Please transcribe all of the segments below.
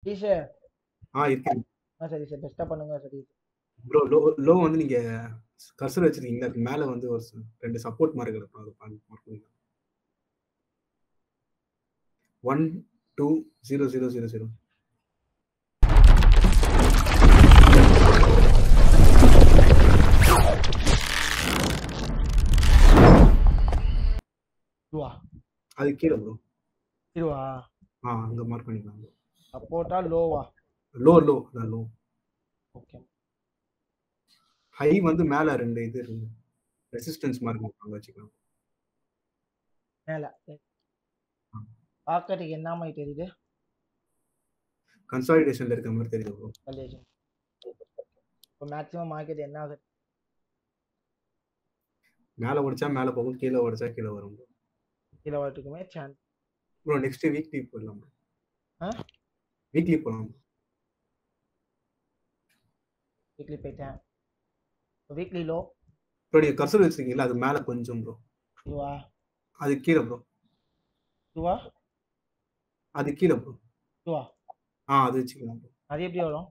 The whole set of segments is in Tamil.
சதீஷ் ஆ இருக்கேன் ஆ சரி சார் பெஸ்ட்டாக பண்ணுங்க சதீஷ் ப்ரோ லோ லோ வந்து நீங்க கர்சர் வச்சிருக்கீங்களா அதுக்கு மேல வந்து ஒரு ச- ரெண்டு சப்போர்ட் மார்க் இருக்கும் அது மார்க் பண்ணுங்க one two zero zero zero zero இதுவா அது கீழே ப்ரோ இதுவா ஆ அங்க மார்க் பண்ணிக்கலாம் bro. சப்போர்ட்டா லோவா லோ லோ அதான் லோ ஓகே ஹை வந்து மேல ரெண்டு இது இருக்கு ரெசிஸ்டன்ஸ் மார்க் அங்க வச்சுக்கலாம் மேலே பார்க்கறதுக்கு என்ன மாதிரி தெரியுது கன்சாலிடேஷன்ல இருக்க மாதிரி தெரியுது ப்ரோ கல்லேஜன் இப்போ மேக்ஸிமம் மார்க்கெட் என்ன ஆகுது மேல உடைச்சா மேல போகும் கீழே உடைச்சா கீழே வரும் ப்ரோ கீழே வரட்டுக்குமே சான்ஸ் ப்ரோ நெக்ஸ்ட் வீக்லி போயிடலாம் ப்ரோ ஆ வீக்லி போகலாம் வீக்லி போயிட்டேன் வீக்லி லோ ப்ரோ நீங்க கர்சர் வச்சிருக்கீங்களா அது மேல கொஞ்சம் ப்ரோ இதுவா அது கீழே ப்ரோ இதுவா அது கீழே ப்ரோ இதுவா ஆ அது வச்சுக்கலாம் ப்ரோ அது எப்படி வரும்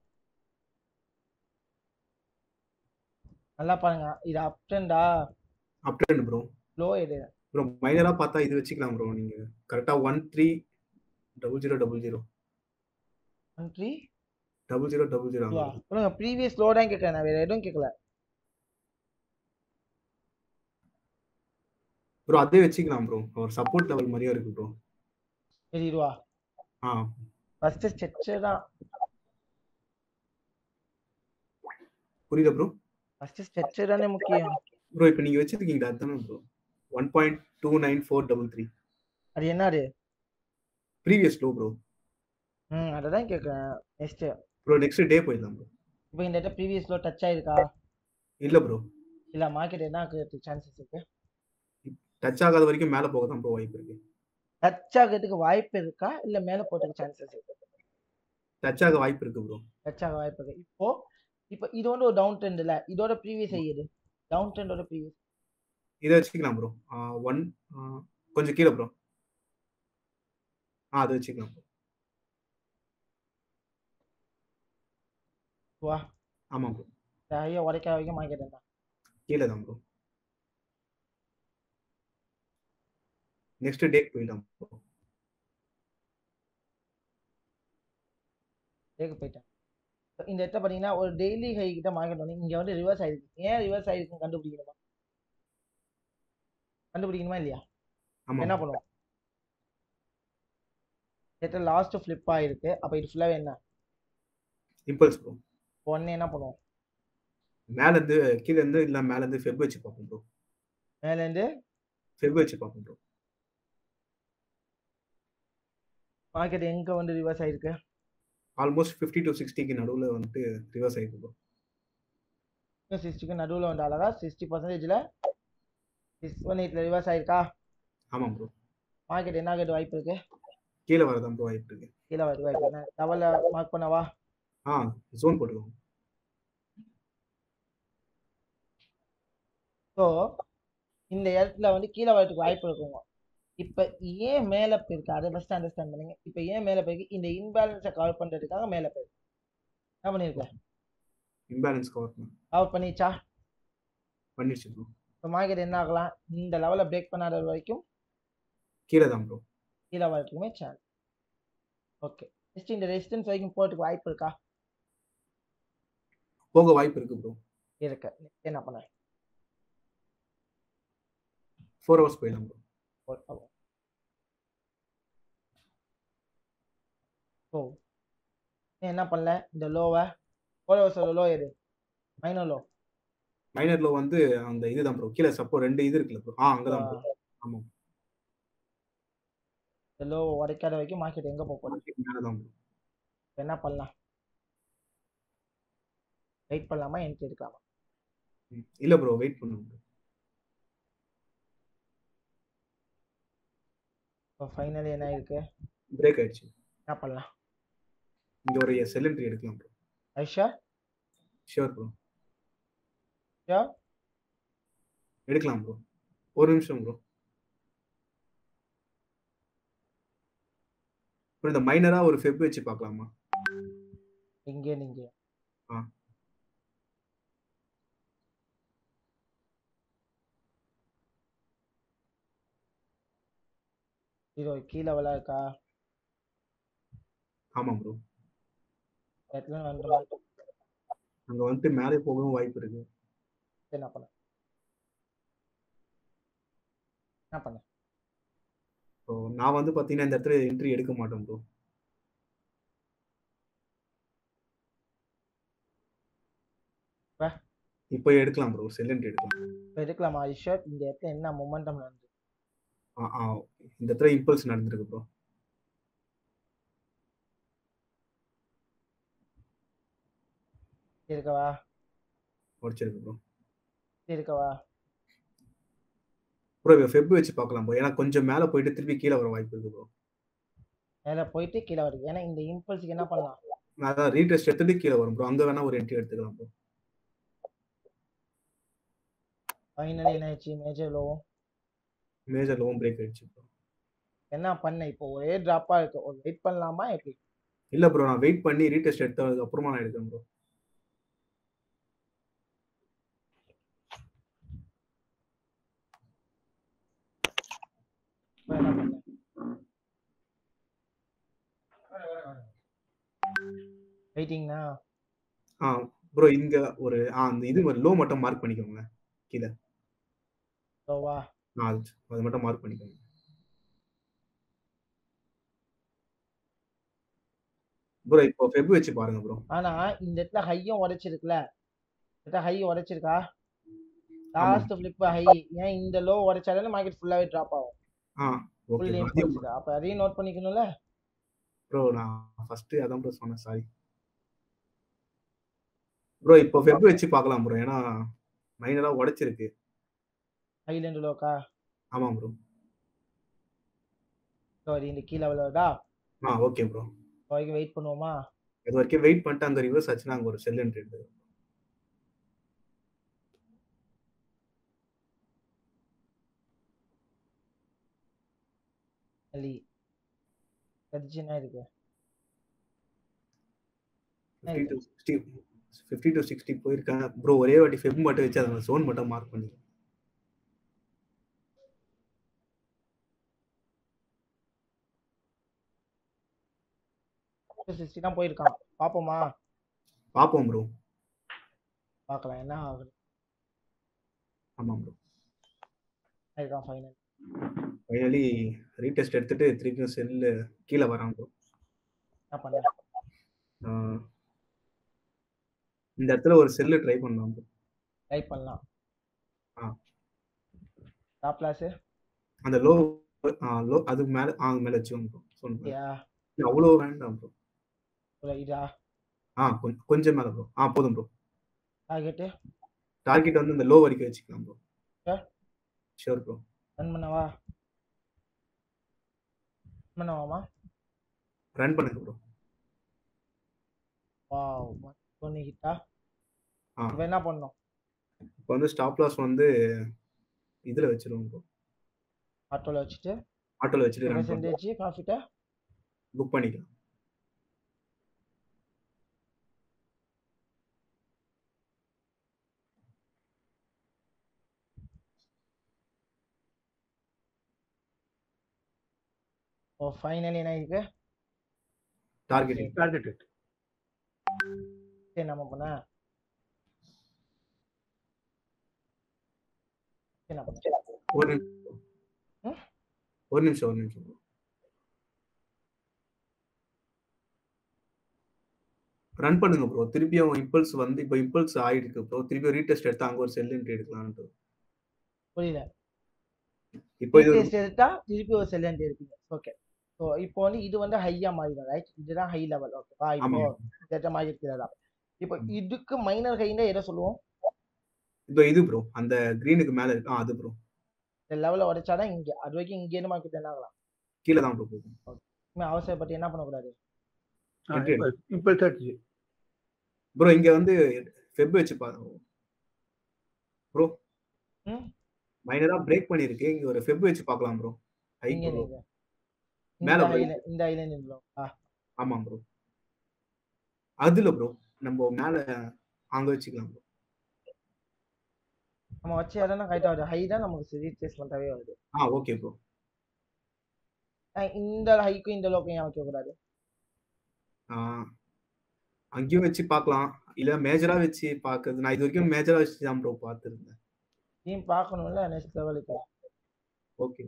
நல்லா பாருங்க இது அப் ட்ரெண்டா அப் ட்ரெண்ட் ப்ரோ லோ எடு ப்ரோ மைனரா பார்த்தா இது வச்சுக்கலாம் ப்ரோ நீங்க கரெக்டா one three double zero double zero country double zero double zero இதுவா சொல்லுங்க ப்ரீவியஸ் லோ தான் கேட்கறேன் நான் வேற எதுவும் கேட்கல ப்ரோ அதே வச்சுக்கலாம் ப்ரோ ஒரு சப்போர்ட் லெவல் மாதிரியே இருக்கு ப்ரோ சரி இதுவா ஆ ஃபர்ஸ்ட் ஸ்ட்ரெச்சு தான் புரியல ப்ரோ ஃபர்ஸ்ட் ஸ்ட்ரெச்சு தானே முக்கியம் ப்ரோ இப்போ நீங்க வச்சிருக்கீங்களா அதுதானே bro one point two nine four double three அது என்னது ப்ரீவியஸ் லோ ப்ரோ ம் அதை தான் கேட்குறேன் நெக்ஸ்ட் ப்ரோ நெக்ஸ்ட் டே போயிடலாம் ப்ரோ இப்போ இந்த இடத்துல ப்ரீவியஸ் லோ டச் ஆயிருக்கா இல்ல ப்ரோ இல்ல மார்க்கெட் என்ன ஆகுறதுக்கு சான்சஸ் இருக்கு டச் ஆகாத வரைக்கும் மேல போக தான் ப்ரோ வாய்ப்பு இருக்கு டச் ஆகிறதுக்கு வாய்ப்பு இருக்கா இல்ல மேல போறதுக்கு சான்சஸ் இருக்கு டச் ஆக வாய்ப்பு இருக்கு ப்ரோ டச் ஆக வாய்ப்பு இருக்கு இப்போ இப்போ இது வந்து ஒரு டவுன் ட்ரெண்ட் இல்ல இதோட ப்ரீவியஸ் ஐயது டவுன் ட்ரெண்டோட ப்ரீவியஸ் இதை வச்சுக்கலாம் ப்ரோ ஒன் கொஞ்சம் கீழே ப்ரோ ஆ அதை வச்சுக்கலாம் ப்ரோ வா ஆமாம் ப்ரோ ஐயா உடைக்காத வரைக்கும் மார்க்கெட் என்ன கீழே தான் ப்ரோ நெக்ஸ்ட் டேக் போயிடலாம் ப்ரோ டேக்கு போயிட்டேன் இந்த இடத்துல பார்த்தீங்கன்னா ஒரு டெய்லி ஹை கிட்ட மார்க்கெட் வந்து இங்க வந்து ரிவர்ஸ் ஆயிருக்கு ஏன் ரிவர்ஸ் ஆயிருக்குன்னு கண்டுபிடிக்கணுமா கண்டுபிடிக்கணுமா இல்லையா ஆமாம் என்ன பண்ணுவோம் இடத்துல லாஸ்ட் ஃபிளிப் ஆயிருக்கு அப்ப இது ஃபுல்லாவே என்ன இம்பல்ஸ் ப்ரோ உடனே என்ன பண்ணுவோம் மேல இருந்து கீழே இருந்து இல்ல மேல இருந்து ஃபெப் வச்சு பார்ப்போம் ப்ரோ மேல இருந்து ஃபெப் வச்சு பார்ப்போம் ப்ரோ மார்க்கெட் எங்க வந்து ரிவர்ஸ் ஆயிருக்கு ஆல்மோஸ்ட் ஃபிஃப்டி டு சிக்ஸ்டிக்கு நடுவில் வந்துட்டு ரிவர்ஸ் ஆயிருக்கு ப்ரோ சிக்ஸ்டிக்கு நடுவில் வந்து அழகா சிக்ஸ்டி பர்சன்டேஜில் சிக்ஸ் ஒன் எயிட்ல ரிவர்ஸ் ஆயிருக்கா ஆமாம் ப்ரோ மார்க்கெட் என்ன ஆகுது வாய்ப்பு இருக்கு கீழே வரதான் ப்ரோ வாய்ப்பு இருக்கு கீழே வருது வாய்ப்பு என்ன லெவலில் மார்க் பண்ணவா ஆ ஜோன் போட்டுக்கோங்க ஸோ இந்த இடத்துல வந்து கீழே வரதுக்கு வாய்ப்பு இருக்குங்க இப்போ ஏன் மேலே போயிருக்கு அதை ஃபஸ்ட் அண்டர்ஸ்டாண்ட் பண்ணுங்க இப்போ ஏன் மேலே போயிருக்கு இந்த இன்பேலன்ஸை கவர் பண்ணுறதுக்காக மேலே போயிருக்கு என்ன பண்ணியிருக்கேன் இம்பேலன்ஸ் கவர் பண்ண கவர் பண்ணிச்சா பண்ணிடுச்சு ப்ரோ இப்போ மார்க்கெட் என்ன ஆகலாம் இந்த லெவலில் பிரேக் பண்ணாத வரைக்கும் கீழே தான் ப்ரோ கீழே வரதுக்குமே சான்ஸ் ஓகே நெக்ஸ்ட் இந்த ரெசிஸ்டன்ஸ் வரைக்கும் போகிறதுக்கு வாய்ப்பு இருக்கா போக வாய்ப்பு இருக்கு ப்ரோ இருக்கு Next என்ன பண்ண ஃபோர் ஹவர்ஸ் போயிடலாம் ப்ரோ ஸோ என்ன பண்ணல இந்த லோவை ஃபோர் ஹவர்ஸோட லோ எது மைனர் லோ மைனர்ல வந்து அந்த இதுதான் ப்ரோ கீழே சப்போ ரெண்டு இது இருக்குல்ல ப்ரோ ஆ அங்கதான் ப்ரோ ஆமாம் இந்த லோ உடைக்காத வரைக்கும் மார்க்கெட் எங்கே போக போகுது மேலே தான் ப்ரோ இப்ப என்ன பண்ணலாம் வெயிட் பண்ணலாமா என்ட்ரி எடுக்கலாமா இல்ல ப்ரோ வெயிட் பண்ணுங்க bro. இப்போ ஃபைனலி என்ன இருக்கு பிரேக் ஆயிடுச்சு என்ன பண்ணலாம் இங்க ஒரு செல் என்ட்ரி எடுக்கலாம் ப்ரோ ஐஷா ஷியோர் ப்ரோ ஷா எடுக்கலாம் ப்ரோ ஒரு நிமிஷம் ப்ரோ இந்த மைனரா ஒரு ஃபெப் வச்சு பார்க்கலாமா இங்கே நீங்க ஆ. ஜீரோ கீழே விழா இருக்கா ஆமா ப்ரோ இடத்துல வந்துடும் அங்க வந்துட்டு மேலே போகவும் வாய்ப்பு இருக்கு என்ன பண்ண என்ன பண்ண ஸோ நான் வந்து பாத்தீங்கன்னா இந்த இடத்துல என்ட்ரி எடுக்க மாட்டேன் ப்ரோ வா. இப்போ எடுக்கலாம் ப்ரோ செல் என்ட்ரி எடுக்கலாம் இப்போ எடுக்கலாமா ஐஷோட் இந்த இடத்துல என்ன மொமெண்டம் நடந்து ஆ ஆ இந்த இடத்துல இம்பல்ஸ் நடந்திருக்கு ப்ரோ இருக்கவா உடச்சிருக்கு ப்ரோ இருக்கவா ப்ரோ இப்போ ஃபெப் வச்சு பார்க்கலாம் ப்ரோ ஏன்னா கொஞ்சம் மேலே போயிட்டு திருப்பி கீழே வர வாய்ப்பு இருக்கு ப்ரோ மேலே போயிட்டு கீழே வருது ஏன்னா இந்த இம்பல்ஸுக்கு என்ன பண்ணலாம் நான் அதான் ரீடெஸ்ட் எடுத்துட்டு கீழே வரும் ப்ரோ அங்கே வேணா ஒரு என்ட்ரி எடுத்துக்கலாம் ப்ரோ ஃபைனலி என்ன ஆயிடுச்சு மேஜர் லோவும் மேஜர் லோவும் பிரேக் ஆயிடுச்சு ப்ரோ என்ன பண்ண இப்போ ஒரே ட்ராப்பாக இருக்கு ஒரு வெயிட் பண்ணலாமா எப்படி இல்லை ப்ரோ நான் வெயிட் பண்ணி ரீடெஸ்ட் எடுத்ததுக்கு அப்புறமா நான் எடுக்கிறேன் ப்ரோ இப்போ என்ன பண்ண வெயிட்டிங்னா ஆ ப்ரோ இங்க ஒரு ஆ அந்த இது லோ மட்டும் மார்க் பண்ணிக்கோங்க கீழே லோவா ஆ அது அது மட்டும் மார்க் பண்ணிக்கோங்க ப்ரோ இப்போ ஃபெப் வச்சு பாருங்க ப்ரோ ஆனா இந்த இடத்துல ஹையும் உடைச்சிருக்குல்ல இந்த ஹை உடைச்சிருக்கா ஆமா. லாஸ்ட் ஃபிளிப் ஹை ஏன் இந்த லோ உடைச்சாலே மார்க்கெட் ஃபுல்லாவே ட்ராப் ஆகும் ஆ ஃபுல் ஓகே இம்பல்ஸ் அப்ப அதையும் நோட் பண்ணிக்கணும்ல ப்ரோ நான் ஃபர்ஸ்ட் அதான் ப்ரோ சொன்னேன் சாரி ப்ரோ இப்போ ஃபெப் வச்சு பார்க்கலாம் ப்ரோ ஏன்னா மைனரா உடைச்சிருக்கு ஹைலேண்ட் லோக்கா ஆமா ப்ரோ சாரி இந்த கீழே விழுவதா ஆ ஓகே ப்ரோ வரைக்கும் வெயிட் பண்ணுவோமா இது வரைக்கும் வெயிட் பண்ணிட்டு அங்க ரிவர்ஸ் ஆச்சுன்னா அங்க ஒரு செல் என்ட்ரி எடுத்து அலி கடிச்சுன்னா இருக்கு fifty to sixty fifty to sixty போயிருக்கேன் ப்ரோ ஒரே வாட்டி ஃபெப் மட்டும் வச்சு அதை சோன் மட்டும் மார்க் பண்ணி சிக்ஸ்டி தான் போயிருக்கான் பாப்போமா பார்ப்போம் ப்ரோ பார்க்கலாம் என்ன ஆகுது ஆமா ப்ரோ இருக்கான் ஃபைனல் ஃபைனலி ரீடெஸ்ட் எடுத்துட்டு திருப்பியும் செல்லு கீழே வரான் ப்ரோ என்ன பண்ண இந்த இடத்துல ஒரு செல்லு ட்ரை பண்ணலாம் ப்ரோ ட்ரை பண்ணலாம் ஆ. டாப் லாஸ் அந்த லோ லோ அது மேல ஆ மேல வச்சுக்கோங்க ப்ரோ சொல்லுங்க யா அவ்வளோ வேண்டாம் ப்ரோ இதா ஆ கொஞ்சம் கொஞ்சம் மேல ப்ரோ ஆ போதும் ப்ரோ டார்கெட்டு டார்கெட் வந்து இந்த லோ வரைக்கும் வச்சுக்கலாம் bro Sure. Sure bro run பண்ணவா run பண்ணவாமா ரன் பண்ணுங்க ப்ரோ வாவ் ஒன்று ஹிட்டா ஆ இப்போ என்ன பண்ணணும் இப்போ வந்து ஸ்டாப் லாஸ் வந்து இதுல வச்சிருவோம் ப்ரோ ஆட்டோவில் வச்சுட்டு ஆட்டோல வச்சுட்டு ரன் பண்ணுவோம் பெர்சன்டேஜ் ப்ராஃபிட்டா புக் பண்ணிக்கலாம் ஓ ஃபைனல் என்ன இருக்கு டார்கெட் டார்கெட் சரி நம்ம பண்ண என்ன பண்ண ஒரு நிமிஷம் ம்? ஒரு நிமிஷம் ஒரு நிமிஷம் bro. ரன் பண்ணுங்க ப்ரோ திருப்பியும் இம்பல்ஸ் வந்து இப்போ இம்பல்ஸ் ஆயிருக்கு ப்ரோ திருப்பியும் ரீடெஸ்ட் எடுத்து அங்க ஒரு செல் என்ட்ரி எடுக்கலாம்னு புரியல இப்போ இது டெஸ்ட் எடுத்தா திருப்பி ஒரு செல்லண்ட் இருப்பீங்க ஓகே ஸோ இப்போ வந்து இது வந்து ஹையா மாறிடும் ரைட் இதுதான் ஹை லெவல் ஓகேவா இப்போ ஆமா டேட்டா மாதிரி இருக்கிறதா இப்போ இதுக்கு மைனர் ஹைன்னா எதை சொல்லுவோம் இப்போ இது ப்ரோ அந்த கிரீனுக்கு மேல இருக்கு ஆ அது ப்ரோ இந்த லெவலில் உடைச்சாதான் இங்கே அது வரைக்கும் இங்கே இருந்து மார்க்கெட் என்ன ஆகலாம் கீழே தான் ப்ரோ போகும் இனிமே அவசரப்பட்டு என்ன பண்ணக்கூடாது Entry இப்போ தேர்ட்டி ப்ரோ இங்க வந்து ஃபெப் வச்சு பாருங்க ப்ரோ ம் மைனரா பிரேக் பண்ணிருக்கு இங்க ஒரு ஃபெப் வச்சு பார்க்கலாம் ப்ரோ ஹை இங்கே ப்ரோ நீங்க மேல இந்த போய். ஹைல இந்த ஹைல நின்றோம் ஆ ஆமா ப்ரோ அதுல ப்ரோ நம்ம மேல அங்க வச்சுக்கலாம் ப்ரோ நம்ம வச்ச இடம் தான் கரெக்டாக வருது ஹை தான் நமக்கு ரீப்ளேஸ்மெண்ட்டாகவே வருது ஆ ஓகே ப்ரோ அஹ் இந்த ஹைக்கும் இந்த லோக்கும் ஏன் வைக்கக்கூடாது அங்கேயும் வச்சு பார்க்கலாம் இல்ல மேஜரா வச்சு பார்க்கறது நான் இது வரைக்கும் மேஜரா வச்சு தான் ப்ரோ பார்த்துருந்தேன் டீம் பார்க்கணும்ல நெக்ஸ்ட் லெவலுக்கு ஓகே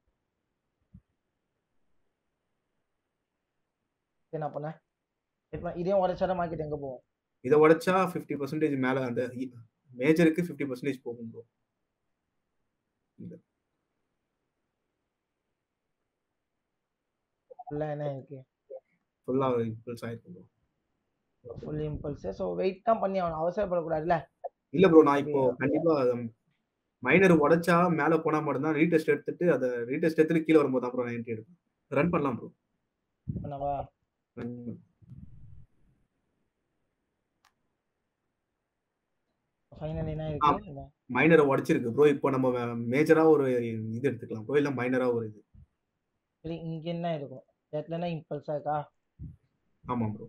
என்ன பண்ண இப்போ இதையும் உடச்சாட மார்க்கெட் எங்க போகும் இதை உடைச்சா ஃபிஃப்டி பர்சன்டேஜ் மேல அந்த மேஜருக்கு ஃபிஃப்டி பர்சன்டேஜ் போகும் ப்ரோ ஃபுல்லாக என்ன இருக்கு ஃபுல்லா இம்பல்ஸ் ஆயிருக்கும் bro full impulse so wait தான் பண்ணி அவன் அவசரப்படக்கூடாதுல்ல இல்ல ப்ரோ நான் இப்போ கண்டிப்பா மைனர் உடைச்சா மேல போனா மட்டும்தான் ரீடெஸ்ட் எடுத்துட்டு அதை ரீடெஸ்ட் எடுத்துட்டு கீழே வரும்போது அப்புறம் நான் என்ட்ரி எடுப்பேன் ரன் பண்ணலாம் ப்ரோ பண்ணவா ஃபைனல் என்ன இருக்கு இந்த மைனரை உடைச்சிருக்கு ப்ரோ இப்போ நம்ம மேஜரா ஒரு இது எடுத்துக்கலாம் ப்ரோ இல்ல மைனரா ஒரு இது சரி இங்க என்ன இருக்கும் இடத்துல இம்பல்ஸா இருக்கா ஆமா ப்ரோ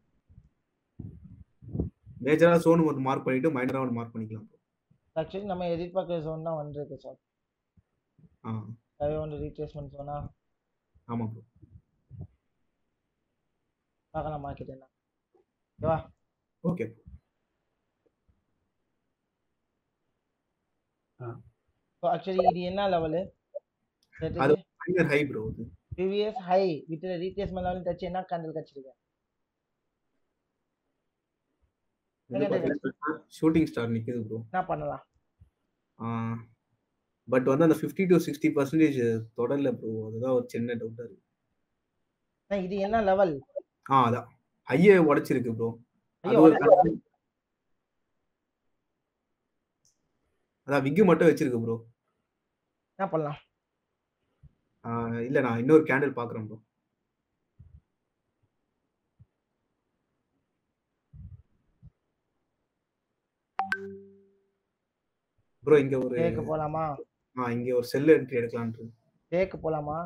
மேஜரா சோன் ஒரு மார்க் பண்ணிட்டு மைனரா ஒன்று மார்க் பண்ணிக்கலாம் ப்ரோ ஆக்சுவலி நம்ம எதிர்பார்க்குற ஜோன் தான் வந்திருக்கு சார் ஆ தேவை ஒன்று ரீப்ளேஸ்மெண்ட் ஜோனா ஆமா ப்ரோ பார்க்கலாம் மார்க்கெட் என்ன ஓகேவா ஓகே ஸோ ஆக்சுவலி இது என்ன லெவலு அது மைனர் ஹை ப்ரோ அது previous high with replacement level தச்சு என்ன கேண்டில் கச்சிருக்கேன் ஷூட்டிங் ஸ்டார் நிக்குது ப்ரோ என்ன பண்ணலாம் பட் வந்து அந்த ஃபிஃப்டி டு சிக்ஸ்டி பர்சன்டேஜ் தொடரல ப்ரோ அதுதான் ஒரு சின்ன டவுட்டா இருக்கு அண்ணா, இது என்ன லெவல் ஆ அதான் ஹையை உடைச்சிருக்கு ப்ரோ ஐயோ அது ஒரு கணக்கு. அதான் விக்கு மட்டும் வச்சிருக்கு ப்ரோ என்ன பண்ணலாம் இல்ல நான் இன்னொரு கேண்டில் பாக்குறேன் ப்ரோ ப்ரோ இங்க ஒரு டேக்கு போலாமா ஆ இங்க ஒரு செல் என்ட்ரி எடுக்கலான்ட்டு டேக்கு போலாமா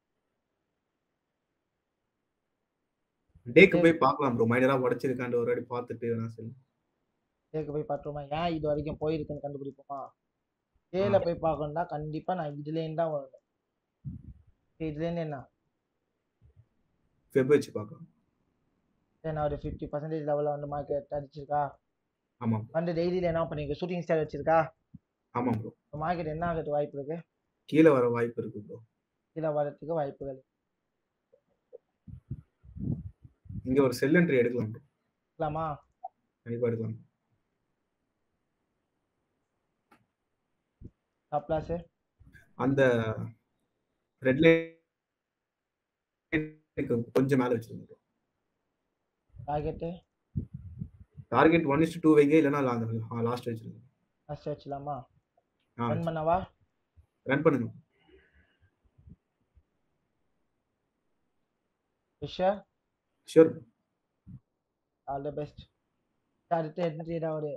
டேக்கு போய் பார்க்கலாம் ப்ரோ மைனரா உடைச்சிருக்காண்டு ஒரு வாட்டி பார்த்துட்டு வேணா செல் டேக்கு போய் பார்த்துருமா ஏன் இது வரைக்கும் போயிருக்குன்னு கண்டுபிடிப்போமா டேல போய் பார்க்கணும்னா கண்டிப்பா நான் இதுலேருந்து தான் வரணும் இப்ப இதுலேருந்து என்ன ஃபெப் வச்சு பார்க்கலாம் சரி, நான் ஒரு ஃபிஃப்டி பர்சன்டேஜ் லெவலில் வந்து மார்க்கெட் அடிச்சிருக்கா ஆமா வந்து டெய்லியில் என்ன பண்ணிருக்கு ஷூட்டிங் ஸ்டார் வச்சிருக்கா ஆமா ப்ரோ மார்க்கெட் என்ன ஆகிறதுக்கு வாய்ப்பு இருக்கு கீழே வர வாய்ப்பு இருக்கு ப்ரோ கீழே வரதுக்கு வாய்ப்புகள் இங்க ஒரு செல் என்ட்ரி எடுக்கலாம் ப்ரோ இருக்கலாமா கண்டிப்பா எடுக்கலாம் சப்ளாஸு அந்த ரெட் லைனுக்கு கொஞ்சம் மேல வச்சிருங்க bro target target one is two வைங்க இல்லைன்னா லாஸ்ட் வச்சிருங்க ஃபஸ்ட் வச்சுலாமா ஆ ரன் பண்ணவா ரன் பண்ணுங்க விஷர் ஷூர் ஆல் த பெஸ்ட் அடுத்து என்ன ட்ரேடா ஒரு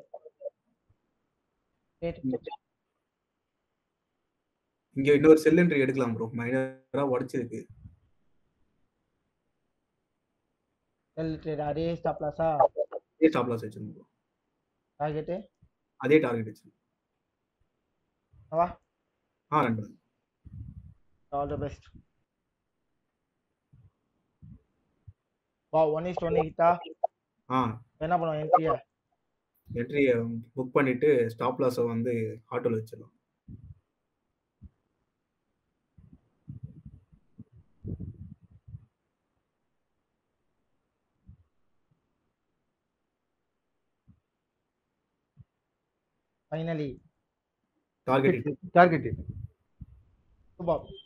இங்க இன்னொரு செல் என்ட்ரி எடுக்கலாம் ப்ரோ மைனரா உடைச்சிருக்கு செல் ட்ரேட் அதே ஸ்டாப் லாஸா அதே ஸ்டாப் லாஸ் வச்சிருங்க ப்ரோ டார்கெட்டு அதே டார்கெட் வச்சிருங்க வா ஆ ரன் பண்ணுங்க ஆல் த பெஸ்ட் வா ஒன் இஸ்ட் ஒன் ஹிட்டா ஆ என்ன பண்ணுவோம் என்ட்ரியா என்ட்ரியை புக் பண்ணிட்டு ஸ்டாப் லாஸை வந்து ஆட்டோல வச்சிடலாம் finally target target it. Super